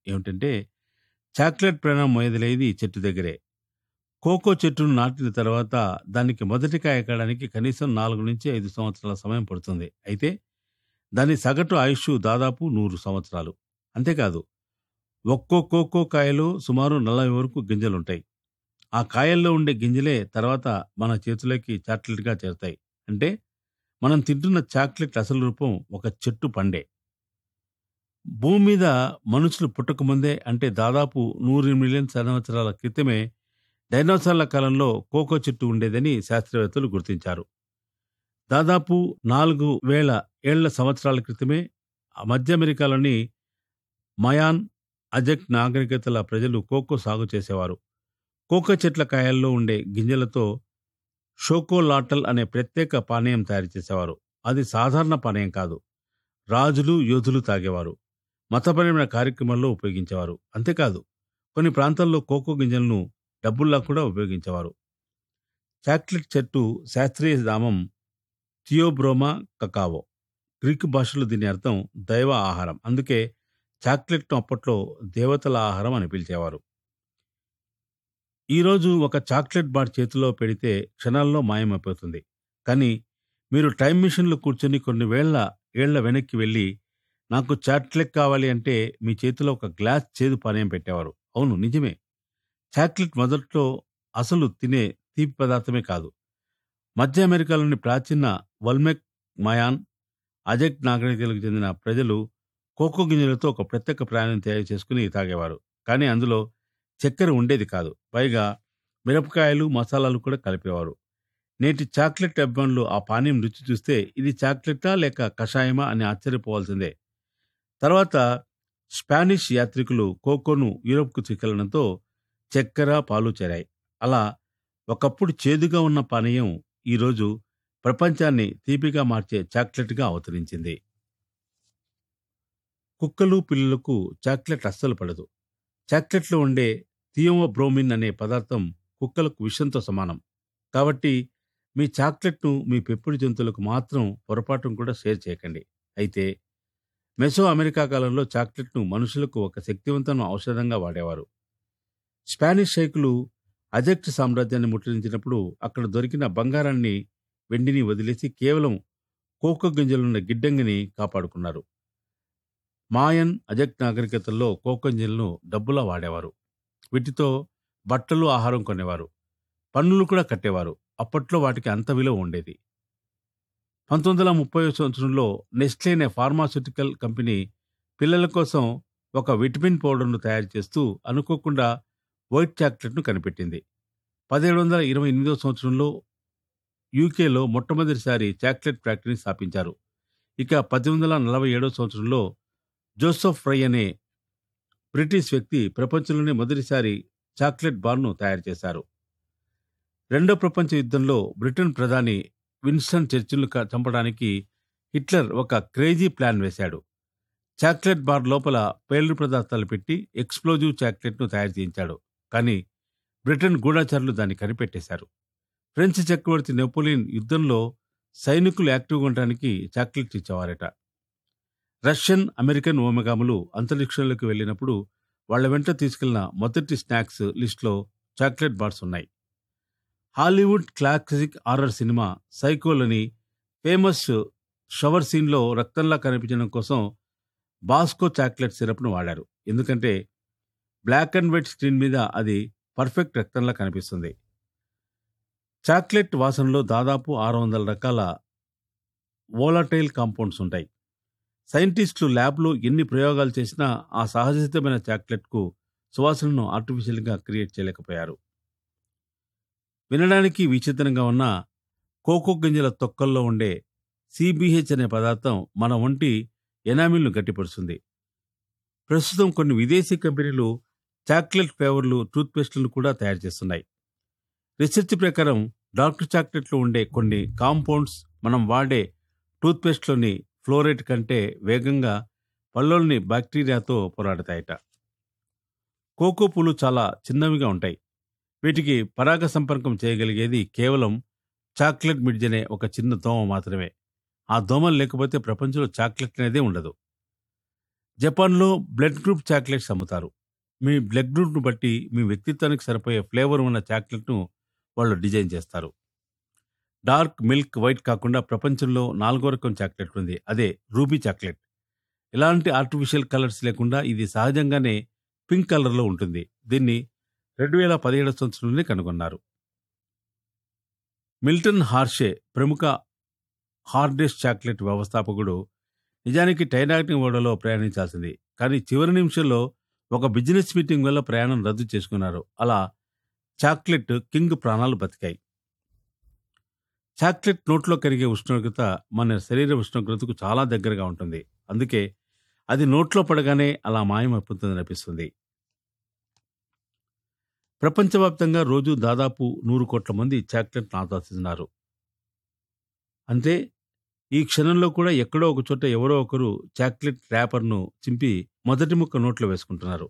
ఏమిటంటే చాక్లెట్ ప్రయాణం మొదలైంది చెట్టు దగ్గరే కోకో చెట్టును నాటిన తర్వాత దానికి మొదటి కాయ ఎక్కడానికి కనీసం నాలుగు నుంచి ఐదు సంవత్సరాల సమయం పడుతుంది అయితే దాని సగటు ఆయుష్ దాదాపు నూరు సంవత్సరాలు అంతేకాదు ఒక్కో కోకో కాయలో సుమారు నలభై వరకు గింజలుంటాయి ఆ కాయల్లో ఉండే గింజలే తర్వాత మన చేతులకి చాక్లెట్గా చేరుతాయి అంటే మనం తింటున్న చాక్లెట్ అసలు రూపం ఒక చెట్టు పండే భూమి మీద మనుషులు పుట్టకముందే అంటే దాదాపు నూరు మిలియన్ సంవత్సరాల క్రితమే డైనోసార్ల కాలంలో కోకో చెట్టు ఉండేదని శాస్త్రవేత్తలు గుర్తించారు దాదాపు నాలుగు వేల ఏళ్ల సంవత్సరాల క్రితమే ఆ మధ్య అమెరికాలోని మయాన్ అజెక్ నాగరికతల ప్రజలు కోకో సాగు చేసేవారు కోకో చెట్ల కాయల్లో ఉండే గింజలతో షోకోలాటల్ అనే ప్రత్యేక పానీయం తయారు చేసేవారు అది సాధారణ పానీయం కాదు రాజులు యోధులు తాగేవారు మతపరమైన కార్యక్రమాల్లో ఉపయోగించేవారు అంతేకాదు కొన్ని ప్రాంతాల్లో కోకో గింజలను డబ్బుల్లా కూడా ఉపయోగించేవారు చాక్లెట్ చెట్టు శాస్త్రీయ నామం థియోబ్రోమా కకావో గ్రీకు భాషలో దీని అర్థం దైవ ఆహారం అందుకే చాక్లెట్ను అప్పట్లో దేవతల ఆహారం అని పిలిచేవారు ఈరోజు ఒక చాక్లెట్ బార్ చేతిలో పెడితే క్షణాల్లో మాయమైపోతుంది కానీ మీరు టైం మిషన్లో కూర్చొని కొన్ని వేళ్ల ఏళ్ల వెనక్కి వెళ్ళి నాకు చాక్లెట్ కావాలి అంటే మీ చేతిలో ఒక గ్లాస్ చేదు పానీయం పెట్టేవారు అవును నిజమే చాక్లెట్ మొదట్లో అసలు తినే తీపి పదార్థమే కాదు మధ్య అమెరికాలోని ప్రాచీన వల్మెక్ మయాన్ అజెక్ నాగరికతలకు చెందిన ప్రజలు కోకో గింజలతో ఒక ప్రత్యేక ప్రయాణం తయారు చేసుకుని తాగేవారు కానీ అందులో చక్కెర ఉండేది కాదు పైగా మిరపకాయలు మసాలాలు కూడా కలిపేవారు నేటి చాక్లెట్ అభిమానులు ఆ పానీయం రుచి చూస్తే ఇది చాక్లెటా లేక కషాయమా అని ఆశ్చర్యపోవాల్సిందే తర్వాత స్పానిష్ యాత్రికులు కోకోను యూరోప్కు తీసుకెళ్లడంతో చక్కెర పాలు చేరాయి అలా ఒకప్పుడు చేదుగా ఉన్న పానీయం ఈరోజు ప్రపంచాన్ని తీపిగా మార్చే చాక్లెట్గా అవతరించింది కుక్కలు పిల్లులకు చాక్లెట్ అస్సలు పడదు చాక్లెట్లో ఉండే థియోమోబ్రోమిన్ అనే పదార్థం కుక్కలకు విషంతో సమానం కాబట్టి మీ చాక్లెట్ను మీ పెంపుడు జంతువులకు మాత్రం పొరపాటును కూడా షేర్ చేయకండి అయితే మెసో అమెరికా కాలంలో చాక్లెట్ను మనుషులకు ఒక శక్తివంతమైన ఔషధంగా వాడేవారు స్పానిష్ షైకులు అజెక్ట్ సామ్రాజ్యాన్ని ముట్టడించినప్పుడు అక్కడ దొరికిన బంగారాన్ని వెండిని వదిలేసి కేవలం కోకో గింజలున్న గిడ్డంగిని కాపాడుకున్నారు మాయన్ అజెక్ట్ నాగరికతల్లో కోకో గింజలను డబ్బులా వాడేవారు వీటితో బట్టలు ఆహారం కొనేవారు పన్నులు కూడా కట్టేవారు అప్పట్లో వాటికి అంత విలువ ఉండేది పంతొమ్మిది వందల ముప్పై సంవత్సరంలో నెస్ట్లే అనే ఫార్మాస్యూటికల్ కంపెనీ పిల్లల కోసం ఒక విటమిన్ పౌడర్ను తయారు చేస్తూ అనుకోకుండా వైట్ చాక్లెట్ను కనిపెట్టింది పదిహేడు వందల ఇరవై ఎనిమిదో సంవత్సరంలో యూకేలో మొట్టమొదటిసారి చాక్లెట్ ఫ్యాక్టరీని స్థాపించారు ఇక పద్దెనిమిది వందల నలభై ఏడో సంవత్సరంలో జోసెఫ్ ఫ్రై అనే బ్రిటిష్ వ్యక్తి ప్రపంచంలోనే మొదటిసారి చాక్లెట్ బార్ను తయారు చేశారు రెండో ప్రపంచ యుద్ధంలో బ్రిటన్ ప్రధాని విన్స్టన్ చర్చిల్ను క- చంపడానికి హిట్లర్ ఒక క్రేజీ ప్లాన్ వేశాడు చాక్లెట్ బార్ లోపల పేలుడు పదార్థాలు పెట్టి ఎక్స్ప్లోజివ్ చాక్లెట్ను తయారు చేయించాడు కానీ బ్రిటన్ గూఢాచారులు దాన్ని కనిపెట్టేశారు ఫ్రెంచ్ చక్రవర్తి నెపోలియన్ యుద్ధంలో సైనికులు యాక్టివ్గా ఉండడానికి చాక్లెట్ ఇచ్చేవారట రష్యన్ అమెరికన్ ఓమెగాములు అంతరిక్షంలోకి వెళ్ళినప్పుడు వాళ్ళ వెంట తీసుకెళ్లిన మొదటి స్నాక్స్ లిస్ట్లో చాక్లెట్ బార్స్ ఉన్నాయి హాలీవుడ్ క్లాసిక్ హారర్ సినిమా సైకోలని ఫేమస్ షవర్ సీన్లో రక్తంలా కనిపించడం కోసం బాస్కో చాక్లెట్ సిరప్ను వాడారు ఎందుకంటే బ్లాక్ అండ్ వైట్ స్క్రీన్ మీద అది పర్ఫెక్ట్ రక్తంలా కనిపిస్తుంది చాక్లెట్ వాసనలో దాదాపు ఆరు వందల రకాల వోలటైల్ కాంపౌండ్స్ ఉంటాయి సైంటిస్టులు ల్యాబ్లో ఎన్ని ప్రయోగాలు చేసినా ఆ సహజసిద్ధమైన చాక్లెట్కు సువాసనను ఆర్టిఫిషియల్గా క్రియేట్ చేయలేకపోయారు వినడానికి విచిత్రంగా ఉన్న కోకో గింజల తొక్కల్లో ఉండే సిబిహెచ్ అనే పదార్థం మన ఒంటి ఎనామిల్ను గట్టిపరుస్తుంది ప్రస్తుతం కొన్ని విదేశీ కంపెనీలు చాక్లెట్ ఫ్లేవర్లు టూత్పేస్టులను కూడా తయారు చేస్తున్నాయి రీసెర్చ్ ప్రకారం డార్క్ చాక్లెట్లో ఉండే కొన్ని కాంపౌండ్స్ మనం వాడే టూత్పేస్ట్లోని ఫ్లోరైడ్ కంటే వేగంగా పళ్ళలోని బ్యాక్టీరియాతో పోరాడతాయట కోకో పూలు చాలా చిన్నవిగా ఉంటాయి వీటికి పరాగ సంపర్కం చేయగలిగేది కేవలం చాక్లెట్ మిడ్జ్ అనే ఒక చిన్న దోమ మాత్రమే ఆ దోమలు లేకపోతే ప్రపంచంలో చాక్లెట్ అనేదే ఉండదు జపాన్లో బ్లడ్ గ్రూప్ చాక్లెట్స్ అమ్ముతారు మీ బ్లడ్ గ్రూప్ను బట్టి మీ వ్యక్తిత్వానికి సరిపోయే ఫ్లేవర్ ఉన్న చాక్లెట్ను వాళ్ళు డిజైన్ చేస్తారు డార్క్ మిల్క్ వైట్ కాకుండా ప్రపంచంలో నాలుగో రకం చాక్లెట్ ఉంది అదే రూబీ చాక్లెట్ ఎలాంటి ఆర్టిఫిషియల్ కలర్స్ లేకుండా ఇది సహజంగానే పింక్ కలర్లో ఉంటుంది దీన్ని రెండు వేల పదిహేడు సంవత్సరంలోనే కనుగొన్నారు మిల్టన్ హార్షే ప్రముఖ హార్డెస్ట్ చాక్లెట్ వ్యవస్థాపకుడు నిజానికి టైటానిక్ ఓడలో ప్రయాణించాల్సింది కానీ చివరి నిమిషంలో ఒక బిజినెస్ మీటింగ్ వల్ల ప్రయాణం రద్దు చేసుకున్నారు అలా చాక్లెట్ కింగ్ ప్రాణాలు బతికాయి చాక్లెట్ నోట్లో కరిగే ఉష్ణోగ్రత మన శరీర ఉష్ణోగ్రతకు చాలా దగ్గరగా ఉంటుంది అందుకే అది నోట్లో పడగానే అలా మాయమైపోతుంది అనిపిస్తుంది ప్రపంచవ్యాప్తంగా రోజు దాదాపు నూరు కోట్ల మంది చాక్లెట్ ఆస్వాదిస్తున్నారు అంటే ఈ క్షణంలో కూడా ఎక్కడో ఒక చోట ఎవరో ఒకరు చాక్లెట్ ర్యాపర్ను చింపి మొదటి ముక్క నోట్లో వేసుకుంటున్నారు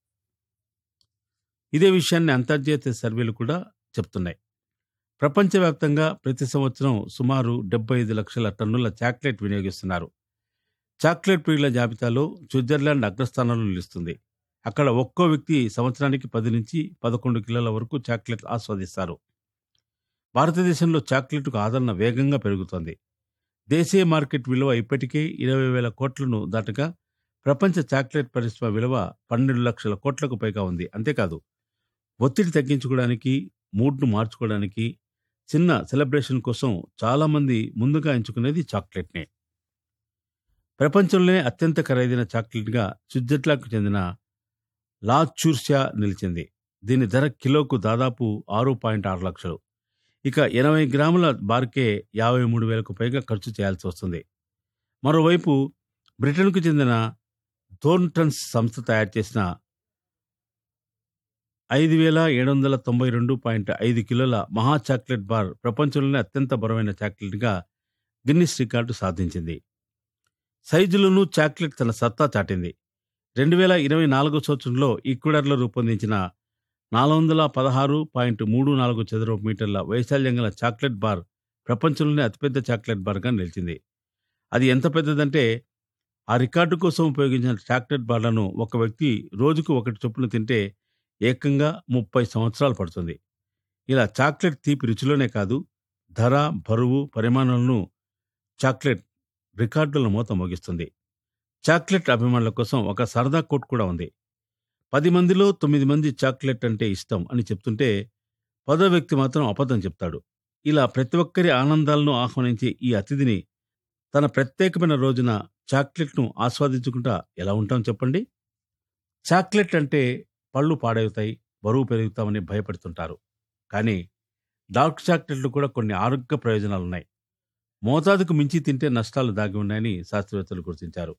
ఇదే విషయాన్ని అంతర్జాతీయ సర్వేలు కూడా చెప్తున్నాయి ప్రపంచవ్యాప్తంగా ప్రతి సంవత్సరం సుమారు డెబ్బై ఐదు లక్షల టన్నుల చాక్లెట్ వినియోగిస్తున్నారు చాక్లెట్ ప్రియుల జాబితాలో స్విట్జర్లాండ్ అగ్రస్థానంలో నిలుస్తుంది అక్కడ ఒక్కో వ్యక్తి సంవత్సరానికి పది నుంచి పదకొండు కిలోల వరకు చాక్లెట్ ఆస్వాదిస్తారు భారతదేశంలో చాక్లెట్కు ఆదరణ వేగంగా పెరుగుతోంది దేశీయ మార్కెట్ విలువ ఇప్పటికే ఇరవై వేల కోట్లను దాటగా ప్రపంచ చాక్లెట్ పరిశ్రమ విలువ పన్నెండు లక్షల కోట్లకు పైగా ఉంది అంతేకాదు ఒత్తిడి తగ్గించుకోవడానికి మూడ్ను మార్చుకోవడానికి చిన్న సెలబ్రేషన్ కోసం చాలామంది ముందుగా ఎంచుకునేది చాక్లెట్నే ప్రపంచంలోనే అత్యంత ఖరీదైన చాక్లెట్గా స్విట్జర్లాండ్కు చెందిన లా చూర్షా నిలిచింది దీని ధర కిలోకు దాదాపు ఆరు పాయింట్ ఆరు లక్షలు ఇక ఎనభై గ్రాముల బార్కే యాభై మూడు వేలకు పైగా ఖర్చు చేయాల్సి వస్తుంది మరోవైపు బ్రిటన్కు చెందిన థోర్న్టన్స్ సంస్థ తయారు చేసిన ఐదు వేల ఏడు వందల తొంభై రెండు పాయింట్ ఐదు కిలోల మహా చాక్లెట్ బార్ ప్రపంచంలోనే అత్యంత బరువైన చాక్లెట్గా గిన్నిస్ రికార్డు సాధించింది సైజులోనూ చాక్లెట్ తన సత్తా చాటింది రెండు వేల ఇరవై నాలుగో సంవత్సరంలో ఈక్వెడార్లో రూపొందించిన నాలుగు వందల పదహారు పాయింట్ మూడు నాలుగు చదరపు మీటర్ల వైశాల్యం గల చాక్లెట్ బార్ ప్రపంచంలోనే అతిపెద్ద చాక్లెట్ బార్గా నిలిచింది అది ఎంత పెద్దదంటే ఆ రికార్డు కోసం ఉపయోగించిన చాక్లెట్ బార్లను ఒక వ్యక్తి రోజుకు ఒకటి చొప్పున తింటే ఏకంగా ముప్పై సంవత్సరాలు పడుతుంది ఇలా చాక్లెట్ తీపి రుచిలోనే కాదు ధర బరువు పరిమాణాలను చాక్లెట్ రికార్డుల మూత మోగిస్తుంది చాక్లెట్ అభిమానుల కోసం ఒక సరదా కోట్ కూడా ఉంది పది మందిలో తొమ్మిది మంది చాక్లెట్ అంటే ఇష్టం అని చెప్తుంటే పదో వ్యక్తి మాత్రం అబద్ధం చెప్తాడు ఇలా ప్రతి ఒక్కరి ఆనందాలను ఆహ్వానించే ఈ అతిథిని తన ప్రత్యేకమైన రోజున చాక్లెట్ను ఆస్వాదించుకుంటా ఎలా ఉంటాం చెప్పండి చాక్లెట్ అంటే పళ్ళు పాడవుతాయి బరువు పెరుగుతామని భయపడుతుంటారు కానీ డార్క్ చాక్లెట్లు కూడా కొన్ని ఆరోగ్య ప్రయోజనాలున్నాయి మోతాదుకు మించి తింటే నష్టాలు దాగి ఉన్నాయని శాస్త్రవేత్తలు గుర్తించారు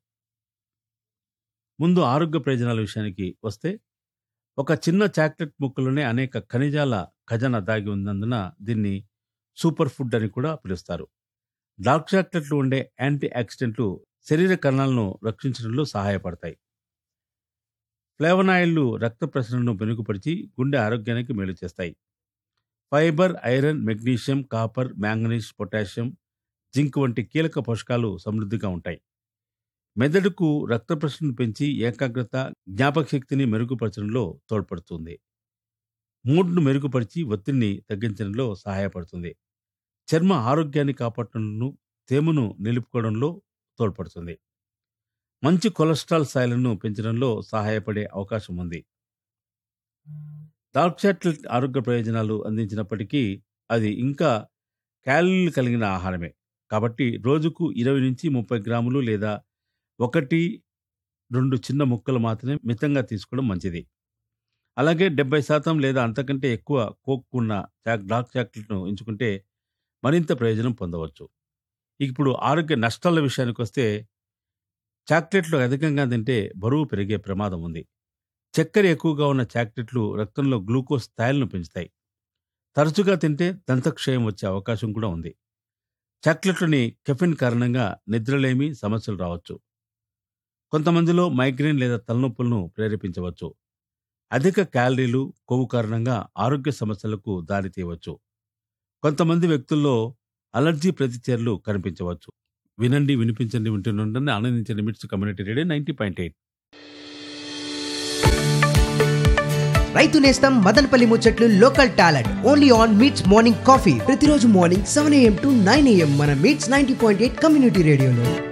ముందు ఆరోగ్య ప్రయోజనాల విషయానికి వస్తే ఒక చిన్న చాక్లెట్ ముక్కలోనే అనేక ఖనిజాల ఖజానా దాగి ఉన్నందున దీన్ని సూపర్ ఫుడ్ అని కూడా పిలుస్తారు డార్క్ చాక్లెట్లు ఉండే యాంటీ ఆక్సిడెంట్లు శరీర కణాలను రక్షించడంలో సహాయపడతాయి ఫ్లేవనాయిడ్లు రక్త ప్రసరణను మెరుగుపరిచి గుండె ఆరోగ్యానికి మేలు చేస్తాయి fibre iron magnesium copper manganese potassium zinc వంటి కీలక పోషకాలు సమృద్ధిగా ఉంటాయి మెదడుకు రక్త ప్రసరణ పెంచి ఏకాగ్రత జ్ఞాపక శక్తిని మెరుగుపరచడంలో తోడ్పడుతుంది మూడ్ను మెరుగుపరిచి ఒత్తిడిని తగ్గించడంలో సహాయపడుతుంది చర్మ ఆరోగ్యాన్ని కాపాడటంలో తేమను నిలుపుకోవడంలో తోడ్పడుతుంది మంచి కొలెస్ట్రాల్ స్థాయిలను పెంచడంలో సహాయపడే అవకాశం ఉంది డార్క్ చాక్లెట్ ఆరోగ్య ప్రయోజనాలు అందించినప్పటికీ అది ఇంకా క్యాలరీలు కలిగిన ఆహారమే కాబట్టి రోజుకు ఇరవై నుంచి ముప్పై గ్రాములు లేదా ఒకటి రెండు చిన్న ముక్కలు మాత్రమే మితంగా తీసుకోవడం మంచిది అలాగే డెబ్బై శాతం లేదా అంతకంటే ఎక్కువ కోక్ ఉన్న చాక్ డార్క్ చాక్లెట్ను ఎంచుకుంటే మరింత ప్రయోజనం పొందవచ్చు ఇప్పుడు ఆరోగ్య నష్టాల విషయానికి వస్తే చాక్లెట్లు అధికంగా తింటే బరువు పెరిగే ప్రమాదం ఉంది చక్కెర ఎక్కువగా ఉన్న చాక్లెట్లు రక్తంలో గ్లూకోజ్ స్థాయిలను పెంచుతాయి తరచుగా తింటే దంతక్షయం వచ్చే అవకాశం కూడా ఉంది చాక్లెట్లోని కెఫిన్ కారణంగా నిద్రలేమి సమస్యలు రావచ్చు కొంతమందిలో మైగ్రేన్ లేదా తలనొప్పులను ప్రేరేపించవచ్చు అధిక క్యాలరీలు కొవ్వు కారణంగా ఆరోగ్య సమస్యలకు దారితీయవచ్చు కొంతమంది వ్యక్తుల్లో అలర్జీ ప్రతిచర్యలు కనిపించవచ్చు వినండి వినిపించండి వింటుండండి ఆనందించండి MITS community radio ninety point eight రైతు నేస్తం మదనపల్లి ముచ్చట్లు local talent only on MITS morning coffee ప్రతిరోజు morning seven AM to nine AM మన MITS ninety point eight community రేడియోలో